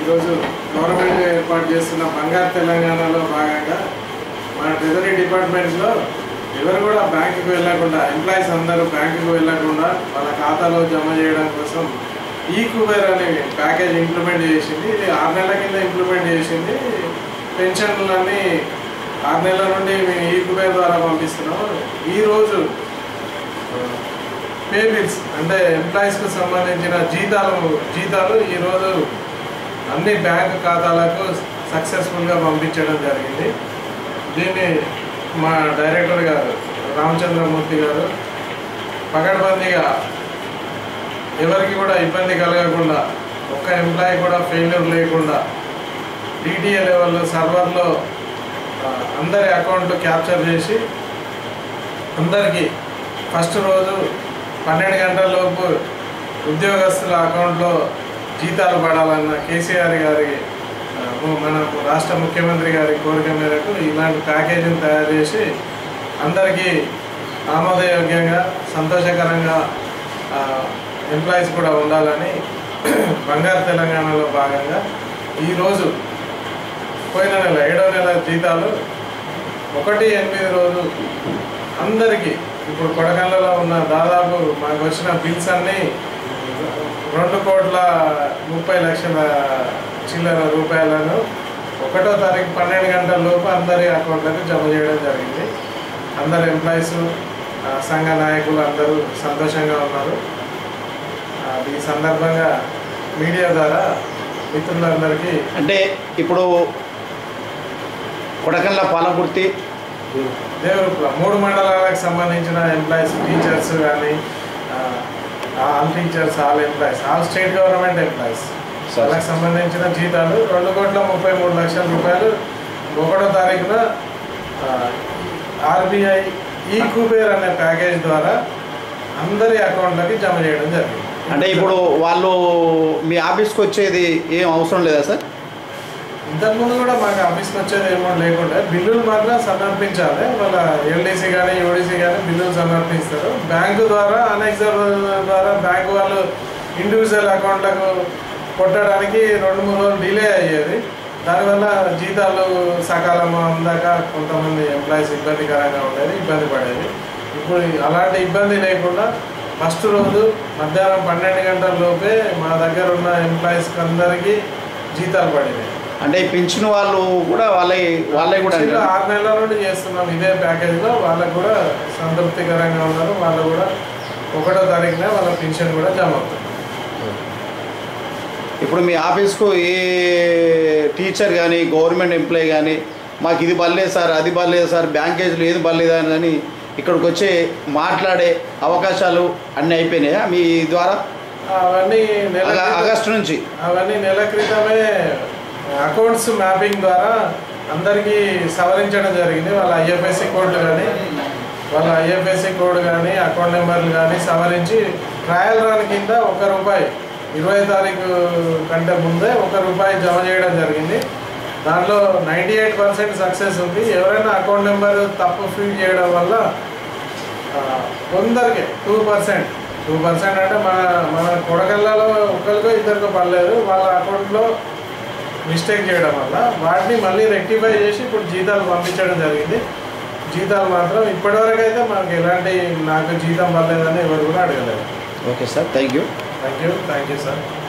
ఈరోజు గవర్నమెంట్ ఏర్పాటు చేస్తున్న బంగారు తెలంగాణలో భాగంగా మన ట్రెజరీ డిపార్ట్మెంట్లో ఎవరు కూడా బ్యాంకుకు వెళ్ళకుండా ఎంప్లాయీస్ అందరూ బ్యాంకుకు వెళ్ళకుండా వాళ్ళ ఖాతాలో జమ చేయడం కోసం ఈ కుబేర్ అనే ప్యాకేజ్ ఇంప్లిమెంట్ చేసింది ఇది ఆరు నెలల కింద ఇంప్లిమెంట్ చేసింది పెన్షన్లన్నీ ఆరు నెలల నుండి మేము ఈ కుబేర్ ద్వారా పంపిస్తున్నాం ఈరోజు పే బిల్స్ అంటే ఎంప్లాయీస్కి సంబంధించిన జీతాలు జీతాలు ఈరోజు అన్ని బ్యాంక్ ఖాతాలకు సక్సెస్ఫుల్గా పంపించడం జరిగింది దీన్ని మా డైరెక్టర్ గారు రామచంద్రమూర్తి గారు పకడ్బందీగా ఎవరికి కూడా ఇబ్బంది కలగకుండా ఒక్క ఎంప్లాయీ కూడా ఫెయిల్యూర్ లేకుండా డిటిఏ లెవెల్లో సర్వర్లో ఆ, అందరి అకౌంట్ క్యాప్చర్ చేసి అందరికీ ఫస్ట్ రోజు పన్నెండు గంటల లోపు ఉద్యోగస్తుల అకౌంట్లో జీతాలు పడాలన్న కేసీఆర్ గారి ఆ, మన రాష్ట్ర ముఖ్యమంత్రి గారి కోరిక మేరకు ఇలాంటి ప్యాకేజీని తయారు చేసి అందరికీ ఆమోదయోగ్యంగా సంతోషకరంగా ఎంప్లాయీస్ కూడా ఉండాలని బంగారు తెలంగాణలో భాగంగా ఈరోజు పోయిన నెల ఏడో నెల జీతాలు ఒకటి ఎనిమిది రోజు అందరికీ ఇప్పుడు కొడకళ్ళలో ఉన్న దాదాపు మాకు వచ్చిన బిల్స్ అన్నీ రెండు కోట్ల ముప్పై లక్షల చిల్లర రూపాయలను ఒకటో తారీఖు పన్నెండు గంటల లోపు అందరి అకౌంట్లకు జమ చేయడం జరిగింది అందరు ఎంప్లాయీస్ సంఘ నాయకులు అందరూ సంతోషంగా ఉన్నారు ఆ, ఈ సందర్భంగా మీడియా ద్వారా మిత్రులందరికీ అంటే ఇప్పుడు కొడకళ్ళ పాలకుర్తి దేవరూపుల మూడు మండలాలకు సంబంధించిన ఎంప్లాయీస్ టీచర్స్ కానీ all teachers all employees all state government employees సరే. వాళ్ళకి సంబంధించిన జీతాలు రెండు కోట్ల ముప్పై మూడు లక్షల రూపాయలు ఒకటో తారీఖున ఆర్బీఐ ఈ కుబేర్ అనే ప్యాకేజ్ ద్వారా అందరి అకౌంట్లకి జమ చేయడం జరిగింది అంటే ఇప్పుడు వాళ్ళు మీ ఆఫీస్కి వచ్చేది ఏం అవసరం లేదా సార్ ఇంతకుముందు కూడా మాకు ఆఫీస్కి వచ్చేది ఏమో లేకుండా బిల్లులు మాత్రం సమర్పించాలి వాళ్ళ ఎల్డీసీ కానీ యూడీసీ కానీ బిల్లులు సమర్పిస్తారు బ్యాంకు ద్వారా అనెక్సర్ ద్వారా బ్యాంకు వాళ్ళు ఇండివిజువల్ అకౌంట్లకు కొట్టడానికి రెండు మూడు రోజులు డిలే అయ్యేది దానివల్ల జీతాలు సకాలం అందాక కొంతమంది ఎంప్లాయీస్ ఇబ్బందికరంగా ఉండేది ఇబ్బంది పడేది ఇప్పుడు అలాంటి ఇబ్బంది లేకుండా ఫస్ట్ రోజు మధ్యాహ్నం పన్నెండు గంటల లోపే మా దగ్గర ఉన్న ఎంప్లాయీస్కి అందరికీ జీతాలు పడినాయి అంటే ఈ పింఛన్ వాళ్ళు కూడా వాళ్ళే వాళ్ళే కూడా చిన్న ఆరు నెలల నుండి చేస్తున్నాం ఇదే ప్యాకేజ్లో వాళ్ళకు కూడా సంతృప్తికరంగా ఉన్నారు వాళ్ళు కూడా ఒకటో తారీఖున వాళ్ళ పెన్షన్ కూడా జమ అవుతుంది ఇప్పుడు మీ ఆఫీస్కు ఏ టీచర్ కానీ గవర్నమెంట్ ఎంప్లాయీ కానీ మాకు ఇది బలేదు సార్ అది బలేదు సార్ బ్యాంకేజ్లు ఏది బలేదు అని ఇక్కడికి వచ్చి మాట్లాడే అవకాశాలు అన్నీ అయిపోయినాయా మీ ద్వారా అవన్నీ నెల అగ- క్రితం- ఆగస్టు నుంచి అవన్నీ నెల క్రితమే అకౌంట్స్ మ్యాపింగ్ ద్వారా అందరికీ సవరించడం జరిగింది వాళ్ళ ఐఎఫ్ఎస్సి కోడ్ కానీ వాళ్ళ ఐఎఫ్ఎస్సి కోడ్ కానీ అకౌంట్ నెంబర్లు కానీ సవరించి ట్రయల్ రన్ కింద ఒక రూపాయి ఇరవై తారీఖు కంటే ముందే ఒక రూపాయి జమ చేయడం జరిగింది దానిలో నైంటీ ఎయిట్ పర్సెంట్ సక్సెస్ ఉంది ఎవరైనా అకౌంట్ నెంబర్ తప్పు ఫీడ్ చేయడం వల్ల ఆ, కొందరికి టూ పర్సెంట్ టూ పర్సెంట్ అంటే మన మన కొడగల్లలో ఒకరికో ఇద్దరికో పర్లేదు వాళ్ళ అకౌంట్లో మిస్టేక్ చేయడం వల్ల వాటిని మళ్ళీ రెక్టిఫై చేసి ఇప్పుడు జీతాలు పంపించడం జరిగింది జీతాలు మాత్రం ఇప్పటివరకు అయితే మనకు ఎలాంటి నాకు జీతం పర్లేదని ఎవరు కూడా అడగలేదు okay sir thank you thank you thank you sir